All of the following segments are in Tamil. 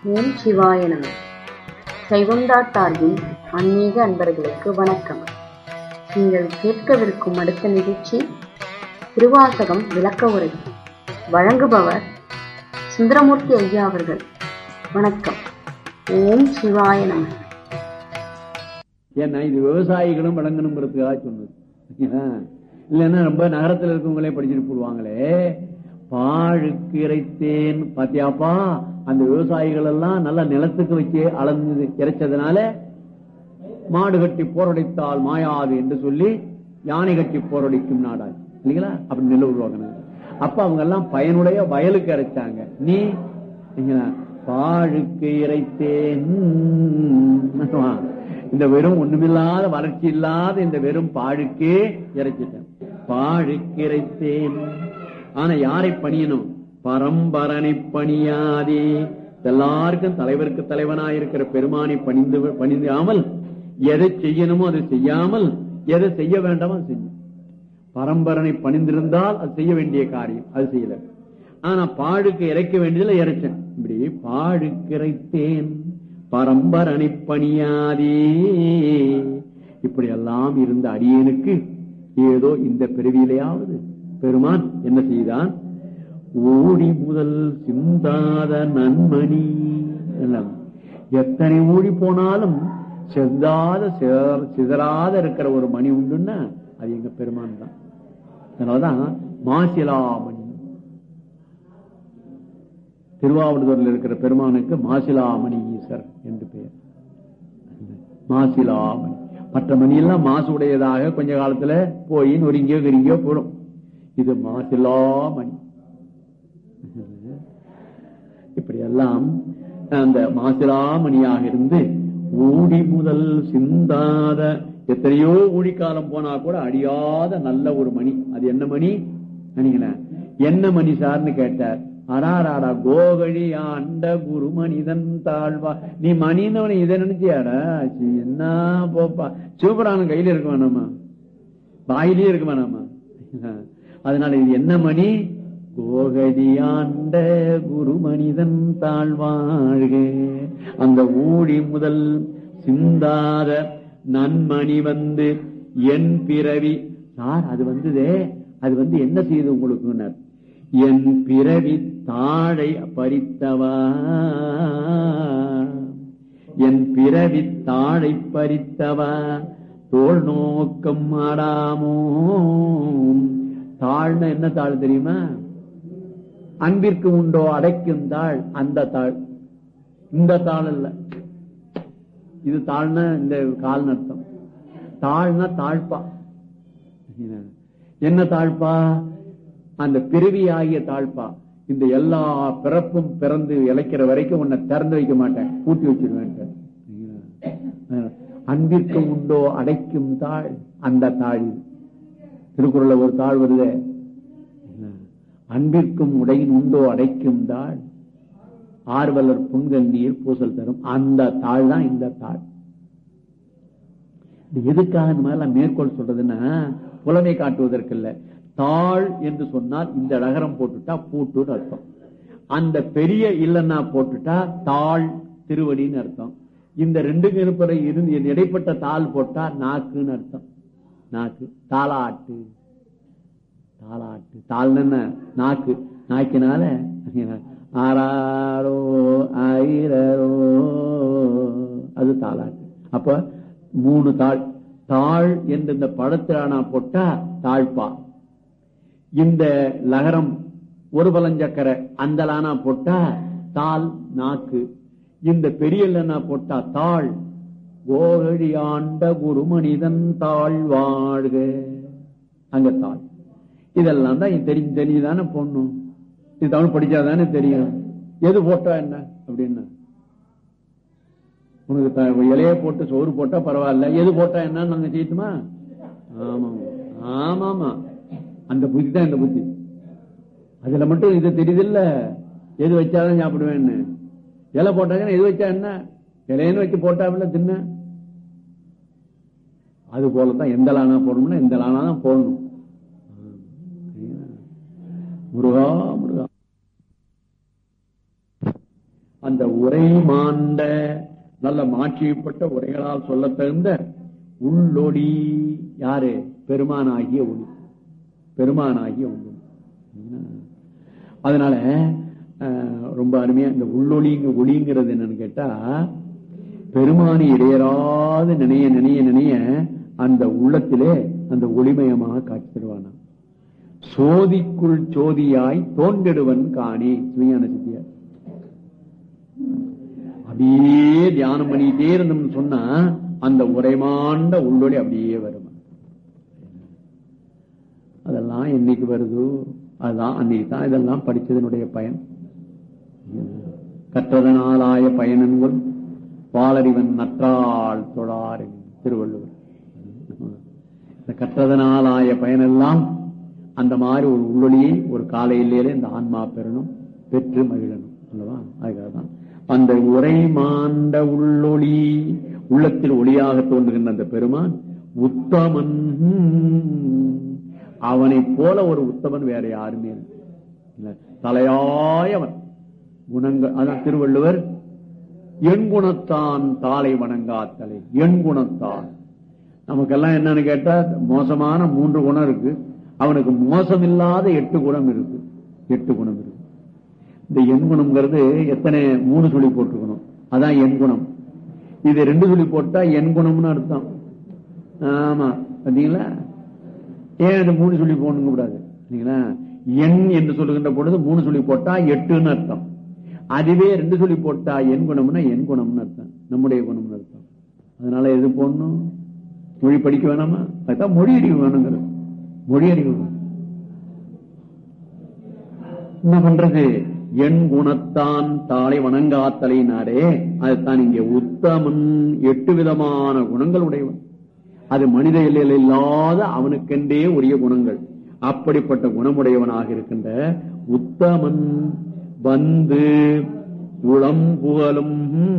ஓம் சிவாய நம சைவந்தா சார்பில் ஆன்மீக அன்பர்களுக்கு வணக்கம் நீங்கள் கேட்கவிருக்கும் அடுத்த நிகழ்ச்சி திருவாசகம் விளக்க உரை வழங்குபவர் சுந்தரமூர்த்தி ஐயா அவர்கள் வணக்கம் ஓம் சிவாய நம ஏன்னா இது விவசாயிகளும் விளங்கணுங்கிறதுக்காக சொன்னது இல்லைன்னா ரொம்ப நகரத்துல இருக்கவங்களே படிச்சுட்டு போடுவாங்களே பாழுக்கு இறைத்தேன் பாத்தியாப்பா அந்த விவசாயிகள் எல்லாம் நல்லா நிலத்துக்கு வச்சு அளந்து இறைச்சதுனால மாடு கட்டி போரடித்தால் மாயாது என்று சொல்லி யானை கட்டி போரடிக்கும் நாடாய் இல்லைங்களா அப்படி நெல் உருவாக்கணும் அப்ப அவங்க எல்லாம் பயனுடைய வயலுக்கு இறைச்சாங்க நீ இல்லைங்களா? பாழுக்கு இறைத்தேன் இந்த வெறும் ஒண்ணுமில்லாத வளர்ச்சி இல்லாத இந்த வெறும் பாழுக்கே இறைச்சிட்டேன் பாழுக்கு இறைத்தேன் ஆனா யாரை பணியணும் பரம்பரனை பணியாதே எல்லாருக்கும் தலைவருக்கு தலைவனாயிருக்கிற பெருமானை பணிந்து பணிந்தாமல் எதை செய்யணுமோ அதை செய்யாமல் எதை செய்ய வேண்டாமோ அதை செய்யும் பரம்பரனை பணிந்திருந்தால் அது செய்ய வேண்டிய காரியம் அது செய்யல ஆனா பாழுக்கு இறைக்க வேண்டியதுல இறைச்சேன் இப்படி பாழுக்கு இறைத்தேன் பரம்பரனை பணியாதே இப்படி எல்லாம் இருந்த அடியனுக்கு ஏதோ இந்த பிறவியிலேயாவது பெருமான் என்ன செய்தான் ஓடி முதல் சிந்தாத நன்மணி எல்லாம். எத்தனை ஓடி போனாலும் செந்தாத சிதற- சிதறாத இருக்கிற ஒரு மணி உண்டுன்னா அது எங்க பெருமான் தான் அதனாலதான் மாசிலாமணி திருவாவூர்ல இருக்கிற பெருமானுக்கு மாசிலாமணி ஈசர் என்று பெயர் மாசிலாமணி மற்ற மணி எல்லாம் மாசு உடையதாக கொஞ்ச காலத்துல போய் நொறுங்கியோ கிரிங்கியோ போடும் இது மாசிலாமணி இப்படி எல்லாம் அந்த மாசிலாமணியாக இருந்து ஊடி முதல் சிந்தாத எத்தனையோ ஊழிக்காலம் போனா கூட அடியாத நல்ல ஒரு மணி அது என்ன மணி நினைங்களேன் என்ன மணி சார்னு கேட்டார் அடாராடா கோகழி ஆண்ட குரு மனிதன் தாழ்வா நீ மணினவனை இதை நினைச்சியாடா சீ, என்ன போப்பா சிவபுராணம் கையில இருக்க வேணாமா வாயிலே இருக்க வேணாமா அதனால இது என்ன மணி கோகடியாண்ட குரு மனிதன் தாழ்வாழ்க அந்த ஊழி முதல் சிந்தாத நன்மணி வந்து என் பிறவி சார் அது வந்ததே அது வந்து என்ன செய்யுது உங்களுக்கு என் பிறவி தாழை பறித்தவா என் பிறவி தாழை பறித்தவா தோல் நோக்கம் ஆடாமோ தாழ்னா என்ன தாழ் தெரியுமா அன்பிற்கு உண்டோ அடைக்கும் தாழ் அந்த தாழ் இந்த தாழ் அல்ல இது தாழ்னா இந்த கால் அர்த்தம் தாழ்னா தாழ்ப்பா என்ன தாழ்ப்பா அந்த பிறவி ஆகிய தாழ்ப்பா இந்த எல்லா பிறப்பும் பிறந்து இழைக்கிற வரைக்கும் உன்னை திறந்து வைக்க மாட்டேன் பூட்டி வச்சிருவேன் அன்பிற்கு உண்டோ அடைக்கும் தாழ் அந்த தாழ் இது. திருக்குறள்ல ஒரு தாழ் வருதே அன்பிற்கும் உடையின் உண்டோ அடைக்கும் தாழ் ஆர்வலர் புண்கள் நீர் பூசல் தரும் அந்த தாழ் தான் இந்த தாழ் இது எதுக்காக இந்த மாதிரிலாம் மேற்கோள் சொல்றதுன்னா புலமை காட்டுவதற்கு இல்ல தாழ் என்று சொன்னால் இந்த நகரம் போட்டுட்டா பூட்டுன்னு அர்த்தம் அந்த பெரிய இல்லன்னா போட்டுட்டா தாழ் திருவடின்னு அர்த்தம் இந்த ரெண்டுக்கு இருப்பதை இருந்து இடைப்பட்ட தாள் போட்டா நாக்குன்னு அர்த்தம் நாக்கு தாளாட்டு தாளாட்டு தாள்னு என்ன நாக்கு நாக்கினால ஆறாரோ ஆயிரோ அது தாளாட்டு அப்ப மூணு தாள் தாழ் என்று இந்த படத்திலானா போட்டா தாழ்பா இந்த லகரம் ஒரு பலஞ்சக்கரை அந்த லானா போட்டா தாள் நாக்கு இந்த பெரிய லனா போட்டா தாள் கோகழி ஆண்ட குரு மனிதன் தாழ் வாழ்க அங்க தாள் இதெல்லாம் தான் தெரிஞ்சு தெரிஞ்சுதானே போடணும் இது தமிழ் படிச்சாதானே தெரியும் எது போட்டா என்ன அப்படின்னா உனக்கு த- இலைய போட்டு சோறு போட்டா பரவாயில்ல எது போட்டா என்னன்னு நாங்க செய்யட்டுமா ஆமா ஆமாமா அந்த புத்தி தான் இந்த புத்தி அதுல மட்டும் இது தெரியுதில்ல எது வச்சாதான் சாப்பிடுவேன்னு இலை போட்டாங்கன்னா எது வச்சா என்ன இலையன்னு வச்சு போட்டாவில்ல தின்ன அது போலதான் எந்த லானா போடணும்னா எந்த லானா தான் போடணும் முருகா முருகா அந்த உரை மாண்ட நல்ல மாற்றியப்பட்ட உரைகளால் சொல்லத் தகுந்த உள்ளொளி யாரு பெருமானாகிய ஒளி பெருமானாகிய ஒளி அதனால அஹ், ரொம்ப அருமையா இந்த உள்ளொளிங்க ஒளிங்கிறது என்னன்னு கேட்டா பெருமானி இடையராது நினைய நினைய நினைய அந்த உள்ளத்திலே அந்த ஒளிமயமாக காட்சி தருவானா சோதிக்குள் சோதியாய் தோன்றிடுவன் காணி சுயான சித்தியார் அப்படியே தியானம் பண்ணிட்டே இருந்தோம்னு சொன்னா அந்த உரைமாண்ட உள்ளொளி அப்படியே வரும் அதெல்லாம் என்னைக்கு வருதோ அதுதான் அன்னைக்கு தான் இதெல்லாம் படிச்சதனுடைய பயன் கற்றதனாலாய பயனன்கள் பாலறிவன் நற்றாள் தொழார் திருவள்ளுவர் இந்த கற்றதனாலாய பயனெல்லாம் அந்த மாதிரி ஒரு உள்ளொளியை ஒரு காலையிலேயே இந்த ஆன்மா பெறணும் பெற்று மகிழணும் அல்லவா அதுக்காக தான் அந்த உரை மாண்ட உள்ளொளி உள்ளத்தில் ஒளியாக தோன்றுகின்ற அந்த பெருமான் உத்தமன் அவனைப் போல ஒரு உத்தமன் வேற யாருமே இல்லை. இல்லை தலையாயவன் குணங்கள் அதான் திருவள்ளுவர் எண் குணத்தான் தாளை வணங்காத்தலை எண் குணத்தான் நமக்கெல்லாம் என்னன்னு கேட்டா மோசமான மூன்று குணம் இருக்கு அவனுக்கு மோசம் இல்லாத எட்டு குணம் இருக்கு எட்டு குணம் இருக்கு இந்த எண் குணம்ங்கிறது எத்தனை மூணு சொல்லி போட்டிருக்கணும் அதான் எண் குணம் இது ரெண்டு சொல்லி போட்டா எண் குணம்னு அர்த்தம் ஆமா பாத்தீங்களா ஏன் இது மூணு சொல்லி போடணும் கூடாது சரிங்களா எண் என்று சொல்லுகின்ற பொழுது மூணு சொல்லி போட்டா எட்டுன்னு அர்த்தம் அதுவே ரெண்டு சொல்லி போட்டா என் குணம்னா என் குணம்னு அர்த்தம் நம்முடைய குணம்னு அர்த்தம் அதனால எது போடணும் மொழி படிக்க வேணாமா அதுதான் மொழி அறிவு வேணுங்கிறது மொழி அறிவு வேணும். என்ன பண்றது என் குணத்தான் தாளை வணங்காத்தலைனாரே அதுதான் இங்கே உத்தமன் எட்டு விதமான குணங்கள் உடையவன் அது மனித எல்லையில் இல்லாத அவனுக்கென்றே உரிய குணங்கள் அப்படிப்பட்ட குணமுடையவனாக இருக்கின்ற உத்தமன் வந்து உளம் புகழும்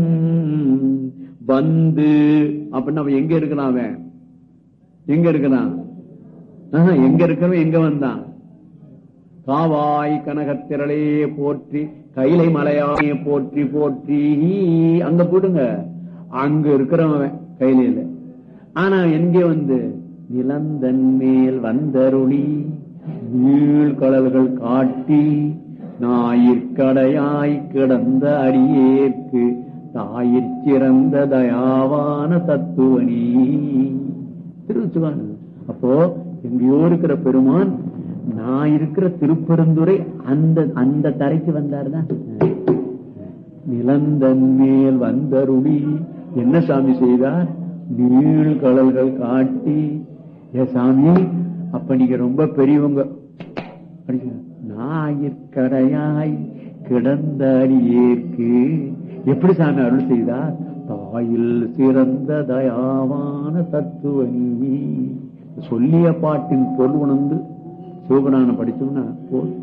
வந்து அப்படின்னு அவன் எங்க இருக்கிறான் அவன் எங்க இருக்கிறான் ஆஹா, எங்க இருக்கிறவன் எங்க வந்தான் காவாய் கனகத்திரளே போற்றி கைலை மலையாய போற்றி போற்றி அங்க போடுங்க அங்க இருக்கிறவன் கையில ஆனா எங்கே வந்து நிலந்தன் மேல் வந்தருளி நீழ்கடல்கள் காட்டி ஞாயிற்கடையாய் கிடந்த அடியேற்கு தாயிற் சிறந்த தயாவான தத்துவனி திருச்சுவான் அப்போ எங்கேயோ இருக்கிற பெருமான் நான் இருக்கிற திருப்பெருந்துரை அந்த அந்த தரைக்கு வந்தாருதான் நிலந்தன் மேல் வந்தருளி என்ன சாமி செய்தார் நீள் கடல்கள் காட்டி ஏ சாமி அப்ப நீங்க ரொம்ப பெரியவங்க அப்படிங்கிறார். ஞாயிற்கடையாய் கிடந்த அடியேற்கு எப்படி சாமி அருள் செய்தார் தாயில் சிறந்த தயாவான தத்துவனி சொல்லிய பாட்டின் பொருள் உணர்ந்து சிவபுராணம் படிச்சோம்னா போதும்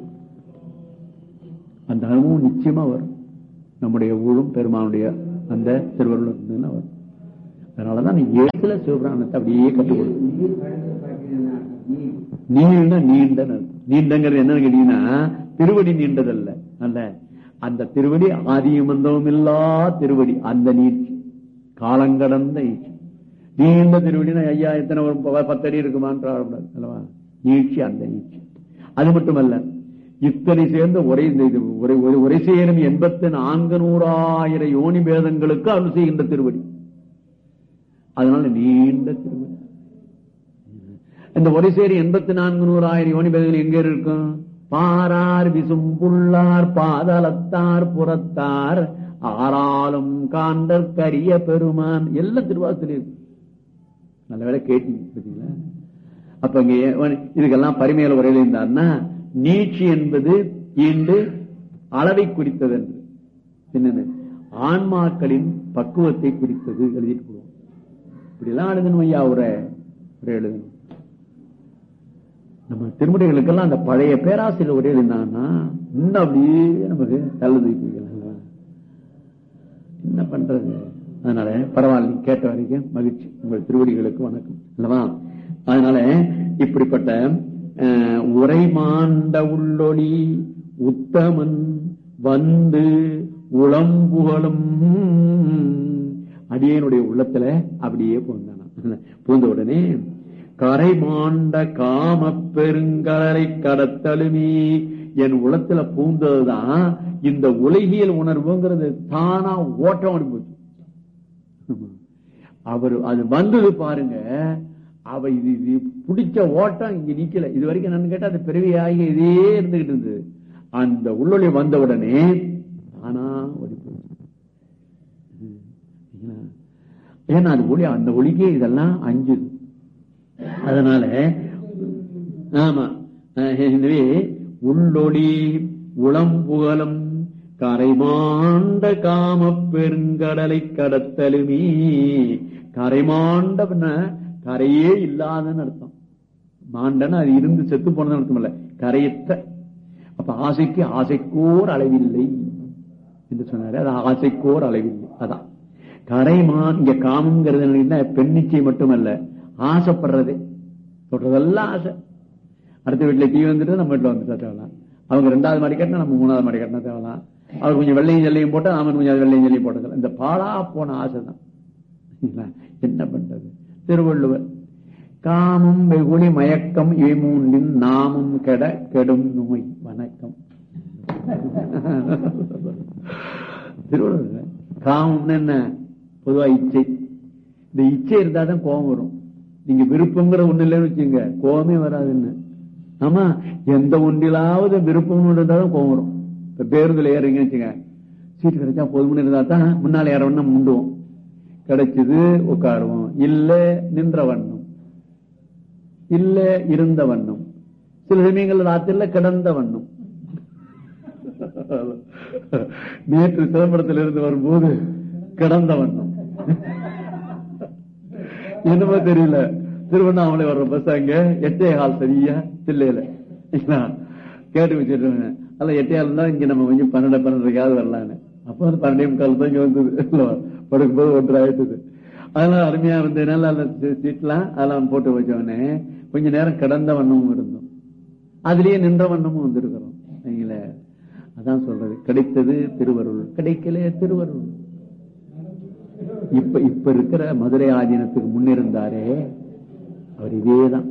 அந்த அனுபவம் நிச்சயமா வரும் நம்முடைய ஊழும் பெருமானுடைய அந்த திருவள்ளுவர் இருந்ததுன்னா வரும் அதனாலதான் நீ எழுத்துல சிவபுராணத்தை அப்படியே கற்றுக் கொடுக்கும் நீண்ட நீண்ட நீண்டங்கிறது என்னன்னு கேட்டீங்கன்னா திருவடி நீண்டதல்ல அல்ல அந்த திருவடி ஆதியும் அந்தமும் இல்லா திருவடி அந்த நீட்சி காலங்கடந்த நீட்சி நீண்ட திருவடினா ஐயா எத்தனை ஒரு ப- பத்தடி இருக்குமான்னு ஆடக்கூடாது அல்லவா நீட்சி அந்த நீட்சி அது மட்டுமல்ல இத்தனை சேர்ந்த ஒரே இந்த இது ஒரே ஒரு உரை சேரும் எண்பத்தி நான்கு நூறாயிரம் யோனி பேதங்களுக்கு அருள் செய்கின்ற திருவடி அதனால நீண்ட திருவடி இந்த ஒரே சேரி எண்பத்தி நான்கு நூறாயிரம் யோனி பேதங்கள் எங்க இருக்கும் பாரார் விசும் புள்ளார் பாதலத்தார் புறத்தார் ஆறாலும் காண்டற் கரிய பெருமான் எல்லாம் திருவாசத்தில் இருக்கு நல்ல வேலை கேட்டீங்க பார்த்தீங்களா அப்ப இங்க ஏன் இதுக்கெல்லாம் பரிமையில உரையில இருந்தார்னா நீட்சி என்பது ஈண்டு அளவை குறித்தது என்று என்னது ஆன்மாக்களின் பக்குவத்தை குறித்தது எழுதிட்டு போடுவோம் இப்படி எல்லாம் எழுதணும் ஐயா உரை உரை எழுதணும் நம்ம திருமுறைகளுக்கெல்லாம் அந்த பழைய பேராசிரியர் உரை எழுதினான்னா இன்னும் அப்படியே நமக்கு தள்ளு தூக்கி வைக்கலாம். என்ன பண்றது அதனால பரவாயில்ல நீ கேட்ட வரைக்கும் மகிழ்ச்சி உங்கள் திருவடிகளுக்கு வணக்கம் அல்லவா அதனால இப்படிப்பட்ட அஹ், உரைமாண்ட உள்ளொளி உத்தமன் வந்து உளம்புகழும் அடியனுடைய உள்ளத்துல அப்படியே பூந்தானா பூந்த உடனே கரை மாண்ட காம பெருங்கடலை கடத்தலுமே என் உள்ளத்துல பூந்ததுதான் இந்த உலகியல் உணர்வுங்கிறது தானா ஓட்டம் ஓடி போச்சு அவர் அது வந்தது பாருங்க அவ இது இது பிடிச்ச ஓட்டம் இங்க நிக்கல இது வரைக்கும் என்னன்னு கேட்டா அது பிறவியாகி இதே இருந்துகிட்டு இருந்தது அந்த உள்ளொளி வந்த உடனே தானா ஓடி போச்சு ஏன்னா அது ஒளி அந்த ஒளிக்கே இதெல்லாம் அஞ்சு அதனால ஆமா எனவே உள்ளொளி உளம்புகலம் கரைமாண்ட காம பெருங்கடலை கடத்தலுமே கரைமாண்ட கரையே இல்லாதன்னு அர்த்தம் மாண்டன்னு அது இருந்து செத்து போனதுன்னு அர்த்தம் இல்ல கரையற்ற அப்ப ஆசைக்கு ஆசைக்கோர் அளவில்லை என்று சொன்னாரு அது ஆசைக்கோர் அளவில்லை அதான் கரைமான் இங்க காமங்கிறது என்ன பெண்ணிச்சை மட்டுமல்ல ஆசைப்படுறது சொல்றதெல்லாம் ஆசை அடுத்த வீட்டுல டீ வந்துட்டு நம்ம வீட்டுல வந்துட்டா தேவலாம் அவங்க ரெண்டாவது மாடி கட்டினா நம்ம மூணாவது மாடி கட்டினா தேவலாம் அவர் கொஞ்சம் வெள்ளையும் ஜல்லையும் போட்டா நாம கொஞ்சம் வெள்ளையும் ஜல்லையும் போட்டது இந்த பாலா போன ஆசை தான் என்ன பண்றது திருவள்ளுவர் காமம் வெகுளி மயக்கம் இவை மூன்றின் நாமும் கெட கெடும் நோய் வணக்கம் திருவள்ளுவர் காமம்னு என்ன பொதுவா இச்சை இந்த இச்சை இருந்தா தான் கோபம் வரும் நீங்க விருப்பங்கிற ஒண்ணு இல்லைன்னு வச்சுங்க கோபமே வராதுன்னு ஆமா எந்த ஒன்றிலாவது விருப்பம் இருந்தாலும் கோபம் வரும் இப்ப பேருந்துல ஏறீங்கன்னு வச்சுங்க சீட்டு கிடைச்சா போதும்னு இருந்தா தான் முன்னால ஏறவன்னா முண்டுவோம் கிடைச்சது உட்காருவோம் இல்ல நின்ற வண்ணம் இல்ல இருந்த வண்ணம் சில சமயங்கள் ராத்திரில கிடந்த வண்ணம் நேற்று சிதம்பரத்தில் இருந்து வரும்போது கிடந்த வண்ணம் என்னமோ தெரியல திருவண்ணாமலை வர்ற பஸ் அங்க எட்டே கால் சரியா தில்லையில கேட்டு வச்சிருக்கேன் அல்ல எட்டே கால் தான் இங்க நம்ம கொஞ்சம் பன்னெண்டு பன்னெண்டுக்காவது வரலான்னு அப்போ வந்து பன்னெண்டே முக்கால் தான் இங்க வந்தது படுக்கும்போது ஒன்று ஆயிட்டது அதெல்லாம் அருமையா இருந்ததுனால அந்த சீட்லாம் அதெல்லாம் போட்டு வச்சவனே கொஞ்ச நேரம் கிடந்த வண்ணமும் இருந்தோம் அதுலயே நின்ற வண்ணமும் வந்திருக்கிறோம் நீங்களே அதான் சொல்றது கிடைத்தது திருவருள் கிடைக்கல திருவருள் இப்ப இப்ப இருக்கிற மதுரை ஆதீனத்துக்கு முன்னிருந்தாரே அவர் இதேதான்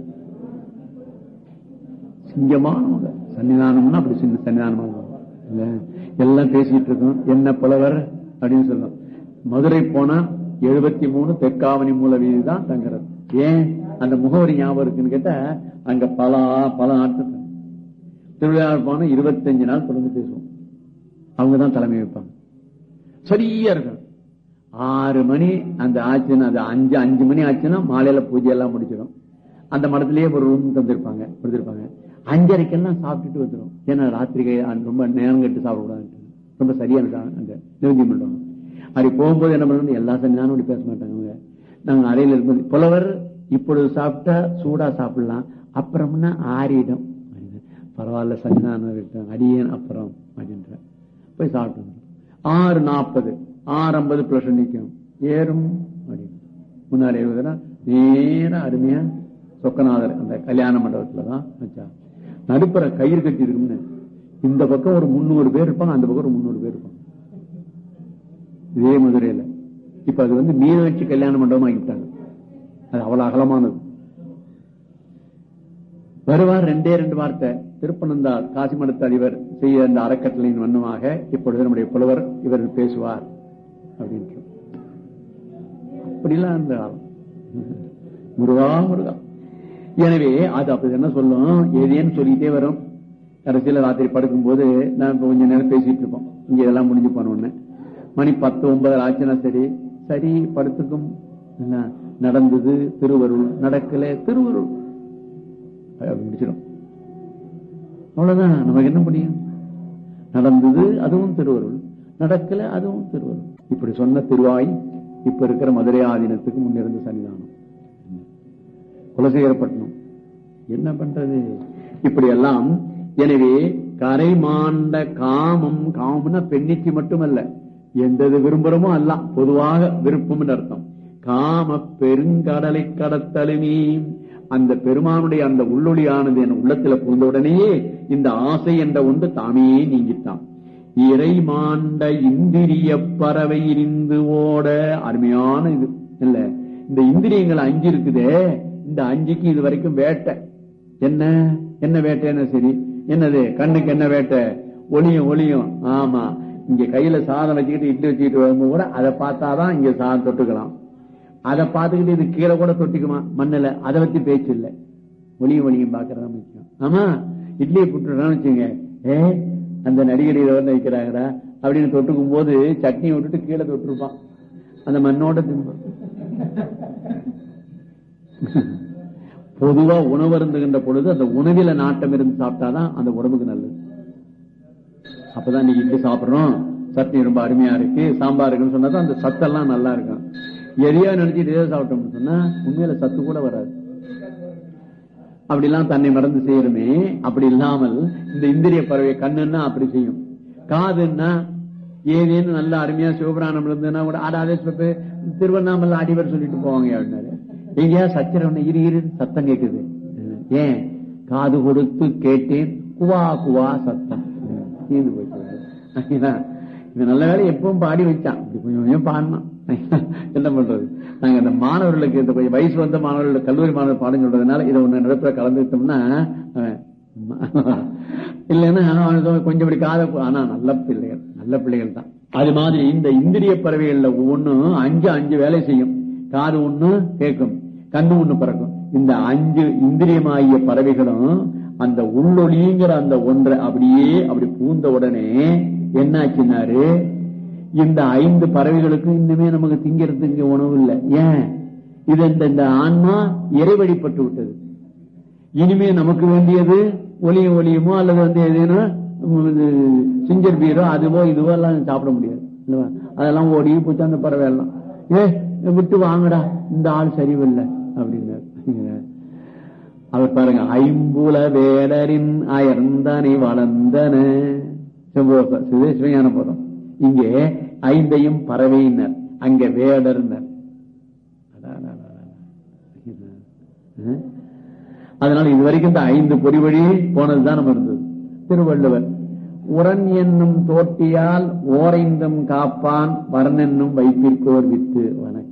சிங்கமானவங்க சன்னிதானம்னா அப்படி சின்ன சன்னிதானமாக இல்ல எல்லாம் பேசிட்டு இருக்கோம் என்ன புலவர் அப்படின்னு சொல்லும் மதுரை போனா எழுபத்தி மூணு தெற்காவணி மூல வீதி தான் தங்குறது ஏன் அந்த முகவரி ஞாபகம் இருக்குன்னு கேட்டா அங்க பல பல நாட்கள் திருவிழா போனா இருபத்தஞ்சு நாள் தொடர்ந்து பேசுவோம் அவங்கதான் தலைமை வைப்பாங்க சரியா இருக்கும் ஆறு மணி அந்த ஆச்சுன்னா அது அஞ்சு அஞ்சு மணி ஆச்சுன்னா மாலையில பூஜை எல்லாம் முடிச்சிடும் அந்த மடத்திலேயே ஒரு ரூம் தந்திருப்பாங்க கொடுத்திருப்பாங்க அஞ்சரைக்கெல்லாம் சாப்பிட்டுட்டு வந்துடும் ஏன்னா ராத்திரிகை ரொம்ப நேரம் கட்டு சாப்பிடக்கூடாது ரொம்ப சரியான அந்த நிறுத்தி பண்ணுவாங்க அப்படி போகும்போது என்ன பண்ணணும் எல்லா சன்னிதானம் அப்படி பேச மாட்டாங்க அவங்க நாங்க அறையில இருக்கும்போது புலவர் இப்பொழுது சாப்பிட்டா சூடா சாப்பிடலாம் அப்புறம்னா ஆறிடும் பரவாயில்ல சன்னிதானம் இருக்கட்டும் அடியேன் அப்புறம் அப்படின்ற போய் சாப்பிட்டு ஆறு நாற்பது ஆறு ஐம்பது பிளஸ் நிற்கும் ஏறும் அப்படின்னு முன்னாடி எழுபதுனா நேரம் அருமையா சொக்கநாதர் அந்த கல்யாண மண்டபத்துலதான் வச்சா நடுப்புற கயிறு கட்டி இருக்கும்னு இந்த பக்கம் ஒரு முன்னூறு பேர் இருப்பாங்க அந்த பக்கம் ஒரு முன்னூறு பேர் இருப்பாங்க இதே மதுரையில இப்ப அது வந்து மீனாட்சி கல்யாண மண்டபம் ஆகிட்டாங்க அது அவ்வளவு அகலமானது வருவார் ரெண்டே ரெண்டு வார்த்தை திருப்பனந்தார் காசி மடத்து அதிபர் செய்ய அந்த அறக்கட்டளையின் வண்ணமாக இப்பொழுது நம்முடைய புலவர் இவர் பேசுவார் அப்படின்ட்டு அப்படிலாம் இருந்த காலம் முருகா முருகா எனவே அது அப்படி என்ன சொல்லும் ஏதேன்னு சொல்லிட்டே வரும் கடைசியில ராத்திரி படுக்கும் போது நான் இப்ப கொஞ்ச நேரம் பேசிட்டு இருப்போம் இங்க இதெல்லாம் முடிஞ்சு போனோன்னு மணி பத்து ஒன்பது ஆச்சுன்னா சரி சரி படுத்துக்கும் நடந்தது திருவருள் நடக்கல திருவருள் முடிச்சிடும் அவ்வளவுதான் நமக்கு என்ன முடியும் நடந்தது அதுவும் திருவருள் நடக்கல அதுவும் திருவருள் இப்படி சொன்ன திருவாய் இப்ப இருக்கிற மதுரை ஆதீனத்துக்கு முன்னிருந்த சன்னிதானம் குலசேகரப்பட்டினம் என்ன பண்றது இப்படி எல்லாம் எனவே கரை மாண்ட காமம் காமம்னா பெண்ணிக்கு மட்டுமல்ல எந்தது விரும்புறமோ அல்ல பொதுவாக விருப்பம் அர்த்தம் காம பெருங்கடலை கடத்தலுமே அந்த பெருமானுடைய அந்த உள்ளொளியானது என் உள்ளத்துல புகுந்தவுடனேயே இந்த ஆசை என்ற ஒன்று தாமே நீங்கித்தான் இறை மாண்ட இந்திரிய பறவை இருந்து ஓட அருமையான இது இல்ல இந்த இந்திரியங்கள் அஞ்சு இருக்குதே இந்த அஞ்சுக்கு இது வரைக்கும் வேட்டை என்ன என்ன வேட்டைன்னு சரி என்னது கண்ணுக்கு என்ன வேட்டை ஒளியும் ஒளியும் ஆமா இங்க கையில சாதம் வச்சுக்கிட்டு இட்லி வச்சுக்கிட்டு வரும்போது கூட அதை பார்த்தாதான் இங்க சாதம் தொட்டுக்கலாம் அதை பார்த்துக்கிட்டு இது கீழே கூட தொட்டிக்குமா மண்ணுல அதை வச்சு பேச்சு இல்லை ஒளியும் ஒளியும் பாக்குறதா முக்கியம் ஆமா இட்லியை புட்டுறான்னு வச்சுங்க ஏ அந்த நடிகர் இதை வந்து வைக்கிறாங்கடா அப்படின்னு தொட்டுக்கும் போது சட்னி விட்டுட்டு கீழே தொட்டிருப்பான் அந்த மண்ணோட தின்பம் பொதுவா உணவு இருந்துகின்ற பொழுது அந்த உணவில நாட்டம் இருந்து சாப்பிட்டாதான் அந்த உடம்புக்கு நல்லது அப்பதான் நீங்க இட்லி சாப்பிடுறோம் சட்னி ரொம்ப அருமையா இருக்கு சாம்பார் இருக்குன்னு சொன்னா அந்த சத்தெல்லாம் நல்லா இருக்கும் எதையோ நினைச்சிட்டு எதோ சாப்பிட்டோம்னு சொன்னா உண்மையில சத்து கூட வராது அப்படிலாம் தன்னை மறந்து செய்யணுமே அப்படி இல்லாமல் இந்த இந்திரிய பறவை கண்ணுன்னா அப்படி செய்யும் காதுன்னா ஏதேன்னு நல்ல அருமையா சிவபிராணம் இருந்ததுன்னா கூட அட அதே சொல்லிட்டு திருவண்ணாமலை அடிவர் சொல்லிட்டு போவாங்க அப்படின்னாரு எங்கேயா சச்சரவனை இரு இரு சத்தம் கேக்குது ஏன் காது கொடுத்து கேட்டேன் குவா குவா சத்தம் தீர்ந்து போச்சு இது நல்ல வேலை எப்பவும் பாடி வச்சான் இப்படி கொஞ்சம் கொஞ்சம் பாடினான் என்ன பண்றது நாங்க இந்த மாணவர்களுக்கு இந்த கொஞ்சம் வயசு வந்த மாணவர்கள் கல்லூரி மாணவர் பாடம் சொல்றதுனால இதை ஒண்ணு நடப்புல கலந்துக்கிட்டோம்னா இல்லைன்னா அவனுக்கு கொஞ்சம் இப்படி காத ஆனா நல்ல பிள்ளைகள் நல்ல பிள்ளைகள் தான் அது மாதிரி இந்த இந்திரிய பறவைகள்ல ஒவ்வொன்றும் அஞ்சு அஞ்சு வேலை செய்யும் காது ஒண்ணு கேட்கும் கண்ணு ஒண்ணு பிறக்கும் இந்த அஞ்சு இந்திரியமாகிய பறவைகளும் அந்த உள்ளொளிங்கிற அந்த ஒன்றை அப்படியே அப்படி பூந்த உடனே என்னாச்சுன்னாரு இந்த ஐந்து பறவைகளுக்கும் இன்னுமே நமக்கு திங்கிறதுக்கு உணவு இல்லை ஏன் இது இந்த இந்த ஆன்மா இறைவழிப்பட்டு விட்டது இனிமே நமக்கு வேண்டியது ஒலியும் ஒலியுமோ அல்லது வந்து எதுனா சிஞ்சர் பீரோ அதுவோ இதுவோ எல்லாம் சாப்பிட முடியாது அதெல்லாம் ஓடி போச்சு அந்த பறவை எல்லாம் ஏ விட்டு வாங்கடா இந்த ஆள் சரிவில்லை அப்படின்னாரு அவர் பாருங்க ஐம்புல வேடரின் அயர்ந்தனை வளர்ந்தன சிவஞான போதும் இங்கே ஐந்தையும் பறவையினர் அங்க வேடர்னர் அதனால இதுவரைக்கும் இந்த ஐந்து பொறி வழி போனதுதான் நம்ம இருந்தது திருவள்ளுவர் உரன் என்னும் தோட்டியால் ஓரைந்தும் காப்பான் வரன் என்னும் வைப்பிற்கோர் வித்து வணக்கம்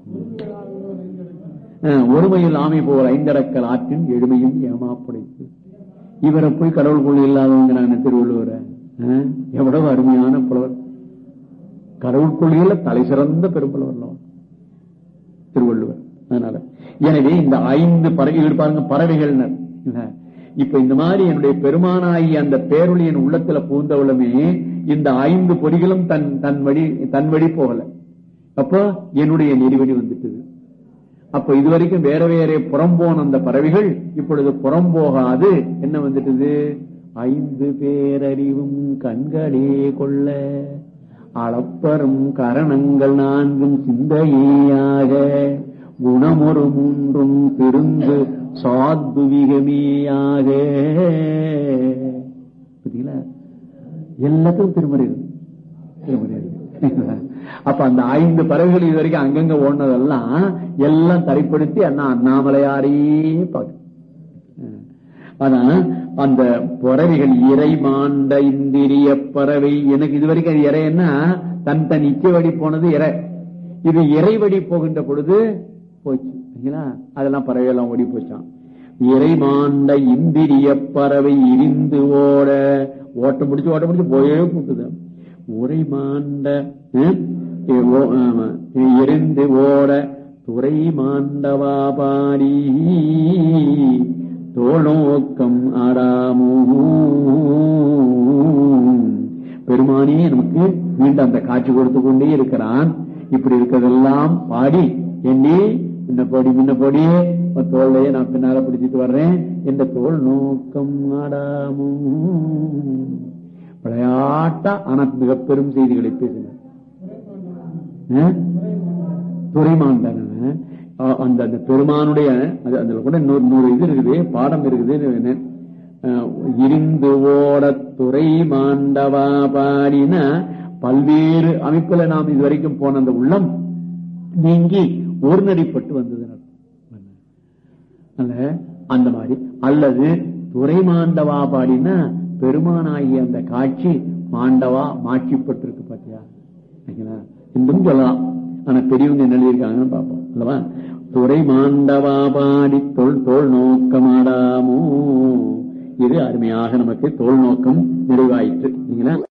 ஒருமையில் ஆமை போர் ஐந்தடக்கல் ஆற்றின் எழுமையும் ஏமாப்புடைத்து இவரை போய் கடவுள் கொள்ள இல்லாதவங்க திருவள்ளுவரை எவ்வளவு அருமையான புலவர் கடவுள் கொள்கையில தலை சிறந்த பெரும்புலவர் திருவள்ளுவர் அதனால எனவே இந்த ஐந்து பறவைகள் பாருங்க பறவைகள் இப்ப இந்த மாதிரி என்னுடைய பெருமானாகி அந்த பேரொழியின் உள்ளத்துல பூந்தவளமே இந்த ஐந்து பொறிகளும் தன் தன் வழி தன் வழி போகல அப்போ என்னுடைய நெறிவழி வந்துட்டது அப்ப இதுவரைக்கும் வேற வேற புறம்போன அந்த பறவைகள் இப்பொழுது புறம் போகாது என்ன வந்துட்டது ஐந்து பேரறிவும் கண்களே கொள்ள அளப்பரும் கரணங்கள் நான்கும் சிந்தையாக குணமொரு மூன்றும் திருந்து சாத்விகமேயாக எல்லாத்துக்கும் திருமறை இருக்கு திருமறை இருக்கு அப்ப அந்த ஐந்து பறவைகள் இது வரைக்கும் அங்கங்க ஓடினதெல்லாம் எல்லாம் தரைப்படுத்தி அண்ணா அண்ணாமலையாரையே பார்க்க ஆனா அந்த பறவைகள் இறை மாண்ட இந்திரிய பறவை எனக்கு இது வரைக்கும் அது இறைன்னா தன் தன் இச்சை வழி போனது இறை இது இறை வழி போகின்ற பொழுது போச்சு அதெல்லாம் பறவை எல்லாம் ஓடி போச்சான் இறை மாண்ட இந்திரிய பறவை இரிந்து ஓட ஓட்ட முடிச்சு ஓட்ட முடிச்சு போயே போட்டுது உரை மாண்ட எரிந்து ஓட துறை மாண்டவா பாடி தோழோக்கம் ஆடாமோ பெருமானே நமக்கு மீண்டும் அந்த காட்சி கொடுத்து கொண்டே இருக்கிறான் இப்படி இருக்கிறதெல்லாம் பாடி என்னே முன்ன போடி முன்ன போடி தோல்லையே நான் பின்னால பிடிச்சிட்டு வர்றேன் என்ற தோல் நோக்கம் ஆடாமோ விளையாட்டா ஆனா மிக பெரும் செய்திகளை பேசினார் துறைமான் அந்த அந்த பெருமானுடைய அதுல கூட நூறு நூறு இது இருக்குது பாடம் இருக்குது இருந்து ஓட துறை மாண்டவா பாடின பல்வேறு அமைப்புல நாம் இதுவரைக்கும் போன அந்த உள்ளம் நீங்கி ஒருநடிப்பட்டு வந்தது அந்த மாதிரி அல்லது துறை மாண்டவா பாடினா பெருமானாகிய அந்த காட்சி மாண்டவா மாட்சிப்பட்டிருக்கு பாத்தியா சரிங்களா? இன்னும் சொல்லலாம் ஆனா பெரியவங்க என்ன எழுதியிருக்காங்கன்னு பார்ப்போம் அல்லவா துறை மாண்டவா பாடி தோல் தோல் நோக்கமாடாமோ இது அருமையாக நமக்கு தோல் நோக்கம் நிறைவாயிற்று சரிங்களா